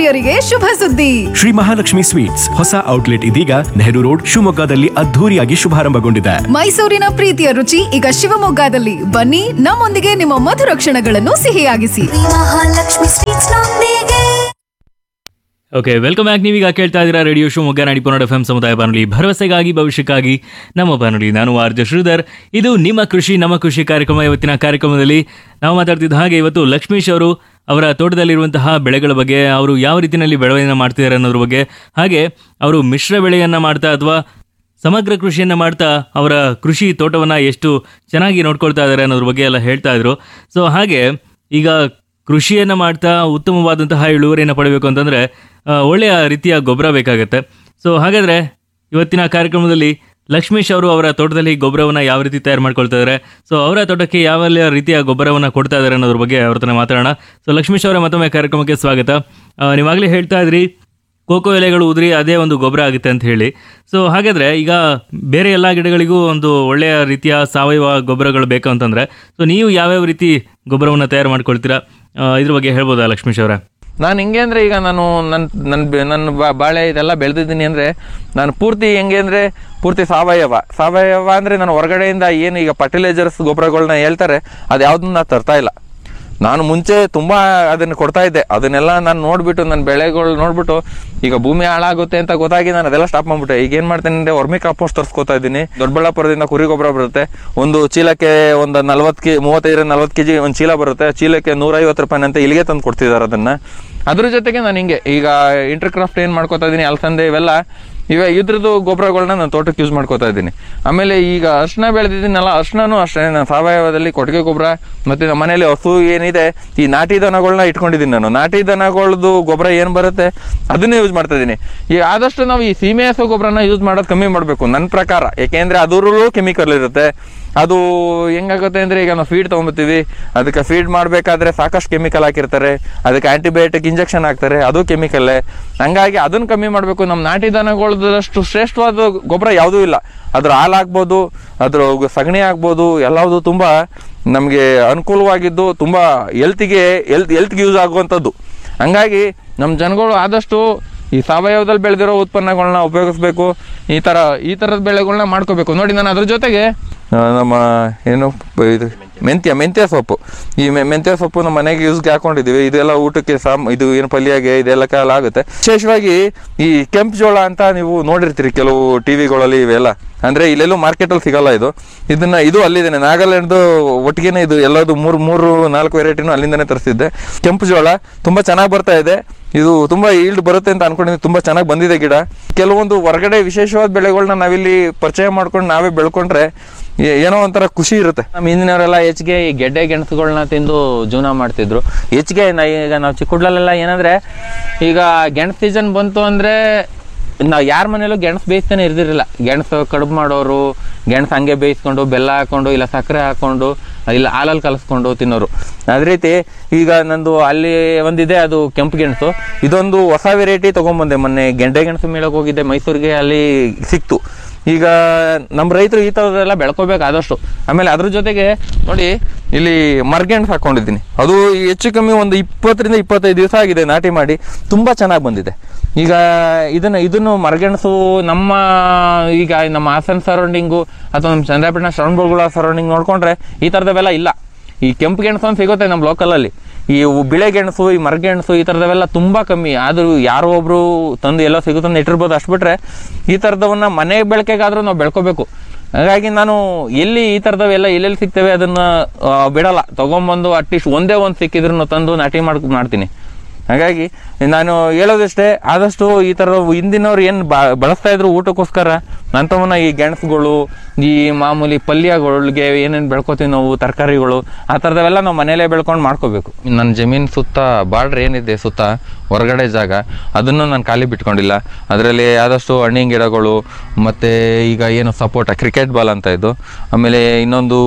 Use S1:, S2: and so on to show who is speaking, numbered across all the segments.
S1: ಪ್ರಿಯರಿಗೆ ಶುಭ ಸುದ್ದಿ
S2: ಶ್ರೀ ಮಹಾಲಕ್ಷ್ಮಿ ಸ್ವೀಟ್ಸ್ ಹೊಸ ಔಟ್ಲೆಟ್ ಇದೀಗ ನೆಹರು ರೋಡ್ ಶಿವಮೊಗ್ಗದಲ್ಲಿ ಅದ್ಧೂರಿಯಾಗಿ ಶುಭಾರಂಭಗೊಂಡಿದೆ
S1: ಮೈಸೂರಿನ ಪ್ರೀತಿಯ ರುಚಿ ಈಗ ಶಿವಮೊಗ್ಗದಲ್ಲಿ ಬನ್ನಿ ನಮ್ಮೊಂದಿಗೆ ನಿಮ್ಮ ಮಧುರ ಕ್ಷಣಗಳನ್ನು ಸಿಹಿಯಾಗಿಸಿ
S3: ಮಹಾಲಕ್ಷ್ಮಿ ಸ್ವೀಟ್ಸ್ ನೊಂದಿಗೆ
S4: ಓಕೆ ವೆಲ್ಕಮ್ ಬ್ಯಾಕ್ ನೀವೀಗ ಕೇಳ್ತಾ ಇದ್ದೀರಾ ರೇಡಿಯೋ ಶಿವಮೊಗ್ಗ ನಾಡಿ ಪನ್ನಡ ಎಫ್ ಸಮುದಾಯ ಬಾನುಲಿ ಭರವಸೆಗಾಗಿ ಭವಿಷ್ಯಕ್ಕಾಗಿ ನಮ್ಮ ಬಾನುಲಿ ನಾನು ಆರ್ಜ ಶ್ರೀಧರ್ ಇದು ನಿಮ್ಮ ಕೃಷಿ ನಮ್ಮ ಕೃಷಿ ಕಾರ್ಯಕ್ರಮ ಇವತ್ತಿನ ಕಾರ್ಯಕ್ರಮದಲ್ಲಿ ನಾವು ಮಾತಾಡ್ತಿದ್ದ ಹಾಗೆ ಇವತ್ತು ಲಕ್ಷ್ಮೀಶ್ ಅವರು ಅವರ ತೋಟದಲ್ಲಿರುವಂತಹ ಬೆಳೆಗಳ ಬಗ್ಗೆ ಅವರು ಯಾವ ರೀತಿಯಲ್ಲಿ ಬೆಳವಣಿಗೆ ಮಾಡ್ತಿದ್ದಾರೆ ಅನ್ನೋದ್ರ ಬಗ್ಗೆ ಹಾಗೆ ಅವರು ಮಿಶ್ರ ಬೆಳೆಯನ್ನ ಮಾಡ್ತಾ ಅಥವಾ ಸಮಗ್ರ ಕೃಷಿಯನ್ನ ಮಾಡ್ತಾ ಅವರ ಕೃಷಿ ತೋಟವನ್ನ ಎಷ್ಟು ಚೆನ್ನಾಗಿ ನೋಡ್ಕೊಳ್ತಾ ಇದ್ದಾರೆ ಅನ್ನೋದ್ರ ಬಗ್ಗೆ ಎಲ್ಲ ಹೇಳ್ತಾ ಇದ್ರು ಸೊ ಹಾಗೆ ಈಗ ಕೃಷಿಯನ್ನ ಮಾಡ್ತಾ ಉತ್ತಮವಾದಂತಹ ಇಳುವರಿಯನ್ನು ಪಡೆಯಬೇಕು ಅಂತಂದ್ರೆ ಆ, ಒಳ್ಳೆಯ ರೀತಿಯ ಗೊಬ್ಬರ ಬೇಕಾಗುತ್ತೆ ಸೊ ಹಾಗಾದ್ರೆ ಇವತ್ತಿನ ಕಾರ್ಯಕ್ರಮದಲ್ಲಿ ಲಕ್ಷ್ಮೀಶ್ ಅವರು ಅವರ ತೋಟದಲ್ಲಿ ಗೊಬ್ಬರವನ್ನ ಯಾವ ರೀತಿ ತಯಾರು ಮಾಡ್ಕೊಳ್ತಾ ಇದ್ದಾರೆ ಸೊ ಅವರ ತೋಟಕ್ಕೆ ಯಾವ ರೀತಿಯ ಗೊಬ್ಬರವನ್ನ ಕೊಡ್ತಾ ಇದ್ದಾರೆ ಅನ್ನೋದ್ರ ಬಗ್ಗೆ ಅವ್ರ ಹತ್ರ ಮಾತಾಡೋಣ ಸೊ ಲಕ್ಷ್ಮೀಶ್ ಅವರ ಮತ್ತೊಮ್ಮೆ ಕಾರ್ಯಕ್ರಮಕ್ಕೆ ಸ್ವಾಗತ ಆ, ನೀವಾಗಲೇ ಹೇಳ್ತಾ ಇದ್ರಿ ಕೋಕೋ ಎಲೆಗಳು ಉದುರಿ ಅದೇ ಒಂದು ಗೊಬ್ಬರ ಆಗುತ್ತೆ ಅಂತ ಹೇಳಿ ಸೊ ಹಾಗಾದ್ರೆ ಈಗ ಬೇರೆ ಎಲ್ಲ ಗಿಡಗಳಿಗೂ ಒಂದು ಒಳ್ಳೆಯ ರೀತಿಯ ಸಾವಯವ ಗೊಬ್ಬರಗಳು ಬೇಕು ಅಂತಂದ್ರೆ ಸೊ ನೀವು ಯಾವ್ಯಾವ ರೀತಿ ಗೊಬ್ಬರವನ್ನು ತಯಾರು ಮಾಡ್ಕೊಳ್ತೀರಾ ಆ, ಇದ್ರ ಬಗ್ಗೆ ಹೇಳ್ಬೋದಾ ಲಕ್ಷ್ಮೀಶ್ ಅವರ
S5: ನಾನು ಹೆಂಗೆ ಅಂದರೆ ಈಗ ನಾನು ನನ್ನ ನನ್ನ ಬೆ- ನನ್ನ ಬಾ- ಬಾಳೆ ಇದೆಲ್ಲ ಬೆಳೆದಿದ್ದೀನಿ ಅಂದರೆ ನಾನು ಪೂರ್ತಿ ಹೆಂಗೆ ಅಂದರೆ ಪೂರ್ತಿ ಸಾವಯವ ಸಾವಯವ ಅಂದರೆ ನಾನು ಹೊರಗಡೆಯಿಂದ ಏನು ಈಗ ಫರ್ಟಿಲೈಸರ್ಸ್ ಗೊಬ್ಬರಗಳನ್ನ ಹೇಳ್ತಾರೆ ಅದು ಯಾವುದನ್ನ ನಾನು ತರ್ತಾ ಇಲ್ಲ ನಾನು ಮುಂಚೆ ತುಂಬ ಅದನ್ನು ಕೊಡ್ತಾ ಇದ್ದೆ ಅದನ್ನೆಲ್ಲ ನಾನು ನೋಡಿಬಿಟ್ಟು ನನ್ನ ಬೆಳೆಗಳು ನೋಡ್ಬಿಟ್ಟು ಈಗ ಭೂಮಿ ಹಾಳಾಗುತ್ತೆ ಅಂತ ಗೊತ್ತಾಗಿ ನಾನು ಅದೆಲ್ಲ ಸ್ಟಾಪ್ ಮಾಡ್ಬಿಟ್ಟೆ ಈಗ ಏನು ಮಾಡ್ತೇನೆ ಅಂದರೆ ವರ್ಮಿ ಕಾಂಪೋಸ್ಟ್ ತರಿಸ್ಕೊತಾ ಇದ್ದೀನಿ ದೊಡ್ಡಬಳ್ಳಾಪುರದಿಂದ ಕುರಿ ಗೊಬ್ಬರ ಬರುತ್ತೆ ಒಂದು ಚೀಲಕ್ಕೆ ಒಂದು ನಲ್ವತ್ತು ಕೆ ಮೂವತ್ತೈದರಿಂದ ನಲ್ವತ್ತು ಕೆ ಜಿ ಒಂದು ಚೀಲ ಬರುತ್ತೆ ಚೀಲಕ್ಕೆ ನೂರೈವತ್ತು ರೂಪಾಯಿ ಅಂತ ಇಲ್ಲಿಗೆ ತಂದು ಕೊಡ್ತಿದ್ದಾರೆ ಅದನ್ನು ಅದ್ರ ಜೊತೆಗೆ ನಾನು ಹಿಂಗೆ ಈಗ ಇಂಟರ್ಕ್ರಾಫ್ಟ್ ಏನು ಮಾಡ್ಕೋತಾ ಇದ್ದೀನಿ ಅಲಸಂದೆ ಇವೆಲ್ಲ ಇವ ಇದ್ರದ್ದು ಗೊಬ್ಬರಗಳನ್ನ ನಾನು ತೋಟಕ್ಕೆ ಯೂಸ್ ಮಾಡ್ಕೋತಾ ಇದ್ದೀನಿ ಆಮೇಲೆ ಈಗ ಅರ್ಶಿನ ಬೆಳೆದಿದ್ದೀನಲ್ಲ ಅರ್ಶಿನೂ ಅಷ್ಟೇ ನಾನು ಸಾವಯವದಲ್ಲಿ ಕೊಟ್ಟಿಗೆ ಗೊಬ್ಬರ ಮತ್ತು ನಮ್ಮ ಮನೇಲಿ ಹಸು ಏನಿದೆ ಈ ನಾಟಿ ದನಗಳನ್ನ ಇಟ್ಕೊಂಡಿದ್ದೀನಿ ನಾನು ನಾಟಿ ದನಗಳದ್ದು ಗೊಬ್ಬರ ಏನು ಬರುತ್ತೆ ಅದನ್ನೇ ಯೂಸ್ ಮಾಡ್ತಾ ಇದ್ದೀನಿ ಈಗ ಆದಷ್ಟು ನಾವು ಈ ಸೀಮೆ ಹಸು ಗೊಬ್ಬರನ ಯೂಸ್ ಮಾಡೋದು ಕಮ್ಮಿ ಮಾಡಬೇಕು ನನ್ನ ಪ್ರಕಾರ ಯಾಕೆಂದರೆ ಅದರಲ್ಲೂ ಕೆಮಿಕಲ್ ಇರುತ್ತೆ ಅದು ಹೆಂಗಾಗುತ್ತೆ ಅಂದರೆ ಈಗ ನಾವು ಫೀಡ್ ತೊಗೊಂಬತ್ತೀವಿ ಅದಕ್ಕೆ ಫೀಡ್ ಮಾಡಬೇಕಾದ್ರೆ ಸಾಕಷ್ಟು ಕೆಮಿಕಲ್ ಹಾಕಿರ್ತಾರೆ ಅದಕ್ಕೆ ಆ್ಯಂಟಿಬಯೋಟಿಕ್ ಇಂಜೆಕ್ಷನ್ ಹಾಕ್ತಾರೆ ಅದು ಕೆಮಿಕಲ್ಲೇ ಹಂಗಾಗಿ ಅದನ್ನು ಕಮ್ಮಿ ಮಾಡಬೇಕು ನಮ್ಮ ನಾಟಿ ದನಗಳದಷ್ಟು ಶ್ರೇಷ್ಠವಾದ ಗೊಬ್ಬರ ಯಾವುದೂ ಇಲ್ಲ ಅದ್ರ ಹಾಲು ಹಾಕ್ಬೋದು ಅದ್ರ ಸಗಣಿ ಹಾಕ್ಬೋದು ಎಲ್ಲವುದು ತುಂಬ ನಮಗೆ ಅನುಕೂಲವಾಗಿದ್ದು ತುಂಬ ಹೆಲ್ತಿಗೆ ಹೆಲ್ತ್ ಹೆಲ್ತ್ಗೆ ಯೂಸ್ ಆಗುವಂಥದ್ದು ಹಂಗಾಗಿ ನಮ್ಮ ಜನಗಳು ಆದಷ್ಟು ಈ ಸಾವಯವದಲ್ಲಿ ಬೆಳೆದಿರೋ ಉತ್ಪನ್ನಗಳನ್ನ ಉಪಯೋಗಿಸ್ಬೇಕು ಈ ಥರ ಈ ಥರದ ಬೆಳೆಗಳನ್ನ ಮಾಡ್ಕೋಬೇಕು ನೋಡಿ ನಾನು ಅದ್ರ ಜೊತೆಗೆ ಆ, ನಮ್ಮ ಏನು ಪ- ಇದು ಮೆಂತ್ಯ ಮೆಂತ್ಯ ಸೊಪ್ಪು ಈ ಮೆ- ಮೆಂತ್ಯ ಸೊಪ್ಪು ನಮ್ಮ ಮನೆಗೆ ಯೂಸ್ಗೆ ಹಾಕೊಂಡಿದ್ದೀವಿ ಇದೆಲ್ಲ ಊಟಕ್ಕೆ ಸಾಮ್ ಇದು ಏನು ಪಲ್ಯಗೆ ಇದೆಲ್ಲ ಕಾಲ ಆಗುತ್ತೆ ವಿಶೇಷವಾಗಿ ಈ ಕೆಂಪು ಜೋಳ ಅಂತ ನೀವು ನೋಡಿರ್ತೀರಿ ಕೆಲವು ಟಿವಿಗಳಲ್ಲಿ ಇವೆಲ್ಲ ಅಂದ್ರೆ ಇಲ್ಲೆಲ್ಲೂ ಮಾರ್ಕೆಟಲ್ಲಿ ಸಿಗಲ್ಲ ಇದು ಇದನ್ನ ಇದು ಅಲ್ಲಿದ್ದೇನೆ ನಾಗಾಲ್ಯಾಂಡ್ದು ಒಟ್ಟಿಗೆನೆ ಇದು ಎಲ್ಲದು ಮೂರು ಮೂರು ನಾಲ್ಕು ವೆರೈಟಿನೂ ಅಲ್ಲಿಂದನೇ ತರಿಸಿದ್ದೆ ಕೆಂಪು ಜೋಳ ತುಂಬಾ ಚೆನ್ನಾಗಿ ಬರ್ತಾ ಇದೆ ಇದು ತುಂಬಾ ಈಲ್ಡ್ ಬರುತ್ತೆ ಅಂತ ಅನ್ಕೊಂಡಿದ್ದೀನಿ ತುಂಬಾ ಚೆನ್ನಾಗಿ ಬಂದಿದೆ ಗಿಡ ಕೆಲವೊಂದು ಹೊರಗಡೆ ವಿಶೇಷವಾದ ಬೆಳೆಗಳನ್ನ ನಾವಿಲ್ಲಿ ಪರಿಚಯ ಮಾಡ್ಕೊಂಡು ನಾವೇ ಬೆಳ್ಕೊಂಡ್ರೆ ಏ- ಏನೋ ಒಂಥರ ಖುಷಿ ಇರುತ್ತೆ
S6: ನಮ್ಮ ಹಿಂದಿನವರೆಲ್ಲ ಹೆಚ್ಚಿಗೆ ಈ ಗೆಡ್ಡೆ ಗೆಣಸುಗಳನ್ನ ತಿಂದು ಜೀವನ ಮಾಡ್ತಿದ್ರು ಹೆಚ್ಚಿಗೆ ನಾ ಈಗ ನಾವು ಚಿಕ್ಕುಡ್ಲಲ್ಲೆಲ್ಲ ಏನಂದ್ರೆ ಈಗ ಗೆಣಸು ಸೀಸನ್ ಬಂತು ಅಂದ್ರೆ ನಾವು ಯಾರ ಮನೇಲೂ ಗೆಣಸು ಬೇಯಿಸ್ತಾನೆ ಇರ್ದಿರಲಿಲ್ಲ ಗೆಣಸು ಕಡುಬು ಮಾಡೋರು ಗೆಣಸು ಹಂಗೆ ಬೇಯಿಸ್ಕೊಂಡು ಬೆಲ್ಲ ಹಾಕೊಂಡು ಇಲ್ಲ ಸಕ್ಕರೆ ಹಾಕೊಂಡು ಇಲ್ಲ ಹಾಲಲ್ಲಿ ಕಲಸ್ಕೊಂಡು ತಿನ್ನೋರು ಅದೇ ರೀತಿ ಈಗ ನಂದು ಅಲ್ಲಿ ಒಂದಿದೆ ಅದು ಕೆಂಪು ಗೆಣಸು ಇದೊಂದು ಹೊಸ ವೆರೈಟಿ ತೊಗೊಂಬಂದೆ ಮೊನ್ನೆ ಗೆಂಡೆ ಗೆಣಸು ಮೇಳಕ್ಕೆ ಹೋಗಿದ್ದೆ ಮೈಸೂರಿಗೆ ಅಲ್ಲಿ ಸಿಕ್ತು ಈಗ ನಮ್ಮ ರೈತರು ಈ ಥರದ್ದೆಲ್ಲ ಬೆಳ್ಕೋಬೇಕು ಆದಷ್ಟು ಆಮೇಲೆ ಅದ್ರ ಜೊತೆಗೆ ನೋಡಿ ಇಲ್ಲಿ ಮರ್ಗೆಣ್ಸ್ ಹಾಕೊಂಡಿದ್ದೀನಿ ಅದು ಹೆಚ್ಚು ಕಮ್ಮಿ ಒಂದು ಇಪ್ಪತ್ತರಿಂದ ಇಪ್ಪತ್ತೈದು ದಿವಸ ಆಗಿದೆ ನಾಟಿ ಮಾಡಿ ತುಂಬ ಚೆನ್ನಾಗಿ ಬಂದಿದೆ ಈಗ ಇದನ್ನು ಇದನ್ನು ಮರಗೆಣಸು ನಮ್ಮ ಈಗ ನಮ್ಮ ಹಾಸನ್ ಸರೌಂಡಿಂಗು ಅಥವಾ ನಮ್ಮ ಚಂದ್ರಪಟ್ಟಣ ಶ್ರವಣಬೆಳಗೊಳ ಸರೌಂಡಿಂಗ್ ನೋಡ್ಕೊಂಡ್ರೆ ಈ ಥರದವೆಲ್ಲ ಇಲ್ಲ ಈ ಕೆಂಪು ಗೆಣಸು ಅಂತ ಸಿಗುತ್ತೆ ನಮ್ಮ ಲೋಕಲಲ್ಲಿ ಈ ಉ- ಬಿಳೆ ಗೆಣಸು ಈ ಮರಗೆಣಸು ಈ ಥರದವೆಲ್ಲ ತುಂಬ ಕಮ್ಮಿ ಆದರೂ ಯಾರೋ ಒಬ್ರು ತಂದು ಎಲ್ಲೋ ಸಿಗುತ್ತಂದು ಇಟ್ಟಿರ್ಬೋದು ಅಷ್ಟು ಬಿಟ್ರೆ ಈ ಥರದವನ್ನ ಮನೆ ಬೆಳಕೆಗಾದ್ರೂ ನಾವು ಬೆಳ್ಕೋಬೇಕು ಹಾಗಾಗಿ ನಾನು ಎಲ್ಲಿ ಈ ಥರದವೆಲ್ಲ ಎಲ್ಲೆಲ್ಲಿ ಸಿಗ್ತವೆ ಅದನ್ನ ಆ, ಬಿಡಲ್ಲ ತಗೊಂಬಂದು ಅಟ್ಲೀಸ್ಟ್ ಒಂದೇ ಒಂದು ಸಿಕ್ಕಿದ್ರು ತಂದು ನಾಟಿ ಮಾಡ್ ಮಾಡ್ತೀನಿ ಹಾಗಾಗಿ ನಾನು ಹೇಳೋದಿಷ್ಟೇ ಆದಷ್ಟು ಈ ಥರ ಹಿಂದಿನವ್ರು ಏನು ಬಳಸ್ತಾ ಇದ್ರು ಊಟಕ್ಕೋಸ್ಕರ ಅಂಥವನ್ನ ಈ ಗೆಣಸುಗಳು ಈ ಮಾಮೂಲಿ ಪಲ್ಯಗಳಿಗೆ ಏನೇನು ಬೆಳ್ಕೊತೀವಿ ನಾವು ತರಕಾರಿಗಳು ಆ ಥರದವೆಲ್ಲ ನಾವು ಮನೇಲೇ ಬೆಳ್ಕೊಂಡು ಮಾಡ್ಕೋಬೇಕು ನನ್ನ ಜಮೀನು ಸುತ್ತ ಬಾರ್ಡ್ರ್ ಏನಿದೆ ಸುತ್ತ ಹೊರಗಡೆ ಜಾಗ ಅದನ್ನು ನಾನು ಖಾಲಿ ಬಿಟ್ಕೊಂಡಿಲ್ಲ ಅದರಲ್ಲಿ ಆದಷ್ಟು ಹಣ್ಣಿನ ಗಿಡಗಳು ಮತ್ತು ಈಗ ಏನು ಸಪೋಟ ಕ್ರಿಕೆಟ್ ಬಾಲ್ ಅಂತ ಇದು ಆಮೇಲೆ ಇನ್ನೊಂದು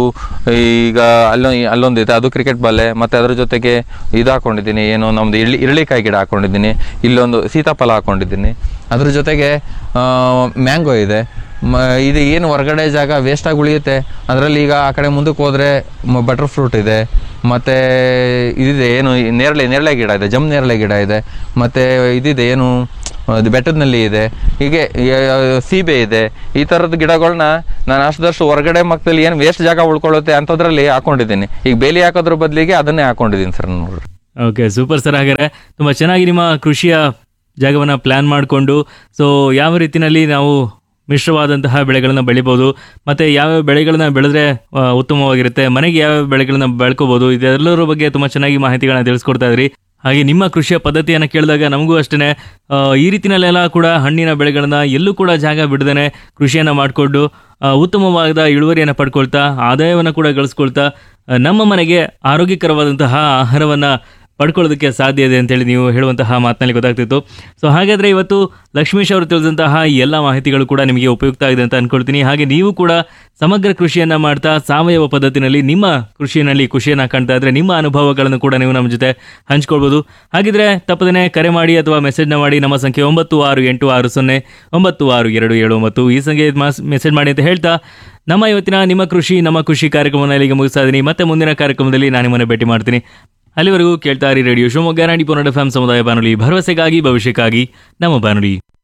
S6: ಈಗ ಅಲ್ಲೊಂದು ಅಲ್ಲೊಂದು ಇದೆ ಅದು ಕ್ರಿಕೆಟ್ ಬಾಲೆ ಮತ್ತು ಅದ್ರ ಜೊತೆಗೆ ಇದು ಹಾಕೊಂಡಿದ್ದೀನಿ ಏನು ನಮ್ಮದು ಇರ್ಲಿ ಇರಳಿಕಾಯಿ ಗಿಡ ಹಾಕೊಂಡಿದ್ದೀನಿ ಇಲ್ಲೊಂದು ಸೀತಾಫಲ ಹಾಕೊಂಡಿದ್ದೀನಿ ಅದ್ರ ಜೊತೆಗೆ ಮ್ಯಾಂಗೋ ಇದೆ
S5: ಮ ಇದು ಏನು ಹೊರಗಡೆ ಜಾಗ ವೇಸ್ಟಾಗಿ ಉಳಿಯುತ್ತೆ ಅದರಲ್ಲಿ ಈಗ ಆ ಕಡೆ ಮುಂದಕ್ಕೆ ಹೋದರೆ ಬಟರ್ ಫ್ರೂಟ್ ಇದೆ ಮತ್ತು ಇದಿದೆ ಏನು ಈ ನೇರಳೆ ನೇರಳೆ ಗಿಡ ಇದೆ ಜಮ್ ನೇರಳೆ ಗಿಡ ಇದೆ ಮತ್ತು ಇದಿದೆ ಏನು ಅದು ಬೆಟ್ಟದಲ್ಲಿ ಇದೆ ಹೀಗೆ ಯ- ಸೀಬೆ ಇದೆ ಈ ಥರದ ಗಿಡಗಳನ್ನ ನಾನು ಅಷ್ಟದಷ್ಟು ಹೊರಗಡೆ ಮಕ್ಕದಲ್ಲಿ ಏನು ವೇಸ್ಟ್ ಜಾಗ ಉಳ್ಕೊಳ್ಳುತ್ತೆ ಅಂಥದ್ರಲ್ಲಿ ಹಾಕೊಂಡಿದ್ದೀನಿ ಈಗ ಬೇಲಿ ಹಾಕೋದ್ರ ಬದಲಿಗೆ ಅದನ್ನೇ ಹಾಕೊಂಡಿದ್ದೀನಿ ಸರ್ ನೋಡ್ರಿ
S4: ಓಕೆ ಸೂಪರ್ ಸರ್ ಹಾಗಾದ್ರೆ ತುಂಬ ಚೆನ್ನಾಗಿ ನಿಮ್ಮ ಕೃಷಿಯ ಜಾಗವನ್ನು ಪ್ಲ್ಯಾನ್ ಮಾಡಿಕೊಂಡು ಸೊ ಯಾವ ರೀತಿಯಲ್ಲಿ ನಾವು ಮಿಶ್ರವಾದಂತಹ ಬೆಳೆಗಳನ್ನ ಬೆಳಿಬೋದು ಮತ್ತು ಯಾವ್ಯಾವ ಬೆಳೆಗಳನ್ನ ಬೆಳೆದ್ರೆ ಆ, ಉತ್ತಮವಾಗಿರುತ್ತೆ ಮನೆಗೆ ಯಾವ್ಯಾವ ಬೆಳೆಗಳನ್ನ ಬೆಳ್ಕೋಬೋದು ಇದೆಲ್ಲರ ಬಗ್ಗೆ ತುಂಬ ಚೆನ್ನಾಗಿ ಮಾಹಿತಿಗಳನ್ನ ತಿಳಿಸ್ಕೊಡ್ತಾ ಇದ್ರಿ ಹಾಗೆ ನಿಮ್ಮ ಕೃಷಿಯ ಪದ್ಧತಿಯನ್ನು ಕೇಳಿದಾಗ ನಮಗೂ ಅಷ್ಟೇ ಈ ರೀತಿನಲ್ಲೆಲ್ಲ ಕೂಡ ಹಣ್ಣಿನ ಬೆಳೆಗಳನ್ನ ಎಲ್ಲೂ ಕೂಡ ಜಾಗ ಬಿಡದೇನೆ ಕೃಷಿಯನ್ನು ಮಾಡಿಕೊಂಡು ಉತ್ತಮವಾದ ಇಳುವರಿಯನ್ನು ಪಡ್ಕೊಳ್ತಾ ಆದಾಯವನ್ನು ಕೂಡ ಗಳಿಸ್ಕೊಳ್ತಾ ಆ, ನಮ್ಮ ಮನೆಗೆ ಆರೋಗ್ಯಕರವಾದಂತಹ ಆಹಾರವನ್ನು ಪಡ್ಕೊಳ್ಳೋದಕ್ಕೆ ಸಾಧ್ಯ ಇದೆ ಅಂತೇಳಿ ನೀವು ಹೇಳುವಂತಹ ಮಾತಿನಲ್ಲಿ ಗೊತ್ತಾಗ್ತಿತ್ತು ಸೊ ಹಾಗಾದರೆ ಇವತ್ತು ಲಕ್ಷ್ಮೀಶ್ ಅವರು ತಿಳಿದಂತಹ ಈ ಎಲ್ಲ ಮಾಹಿತಿಗಳು ಕೂಡ ನಿಮಗೆ ಉಪಯುಕ್ತ ಆಗಿದೆ ಅಂತ ಅನ್ಕೊಳ್ತೀನಿ ಹಾಗೆ ನೀವು ಕೂಡ ಸಮಗ್ರ ಕೃಷಿಯನ್ನು ಮಾಡ್ತಾ ಸಾವಯವ ಪದ್ಧತಿನಲ್ಲಿ ನಿಮ್ಮ ಕೃಷಿಯಲ್ಲಿ ಖುಷಿಯನ್ನು ಕಾಣ್ತಾ ಇದ್ರೆ ನಿಮ್ಮ ಅನುಭವಗಳನ್ನು ಕೂಡ ನೀವು ನಮ್ಮ ಜೊತೆ ಹಂಚ್ಕೊಳ್ಬೋದು ಹಾಗಿದ್ರೆ ತಪ್ಪದೇ ಕರೆ ಮಾಡಿ ಅಥವಾ ಮೆಸೇಜ್ನ ಮಾಡಿ ನಮ್ಮ ಸಂಖ್ಯೆ ಒಂಬತ್ತು ಆರು ಎಂಟು ಆರು ಸೊನ್ನೆ ಒಂಬತ್ತು ಆರು ಎರಡು ಏಳು ಒಂಬತ್ತು ಈ ಸಂಖ್ಯೆ ಮೆಸೇಜ್ ಮಾಡಿ ಅಂತ ಹೇಳ್ತಾ ನಮ್ಮ ಇವತ್ತಿನ ನಿಮ್ಮ ಕೃಷಿ ನಮ್ಮ ಕೃಷಿ ಕಾರ್ಯಕ್ರಮವನ್ನು ಇಲ್ಲಿಗೆ ಮುಗಿಸ್ತಾ ಇದ್ದೀನಿ ಮತ್ತೆ ಮುಂದಿನ ಕಾರ್ಯಕ್ರಮದಲ್ಲಿ ನಾನು ನಿಮ್ಮನ್ನು ಭೇಟಿ ಮಾಡ್ತೀನಿ ಅಲ್ಲಿವರೆಗೂ ಕೇಳ್ತಾ ಇರಿ ರೇಡಿಯೋ ಶಿವಮೊಗ್ಗ ನಾಡಿ ಪೊನ್ನಡ ಎಫ್ ಸಮುದಾಯ ಬಾನುಲಿ ಭರವಸೆಗಾಗಿ ಭವಿಷ್ಯಕ್ಕಾಗಿ ನಮ್ಮ ಬಾನುಲಿ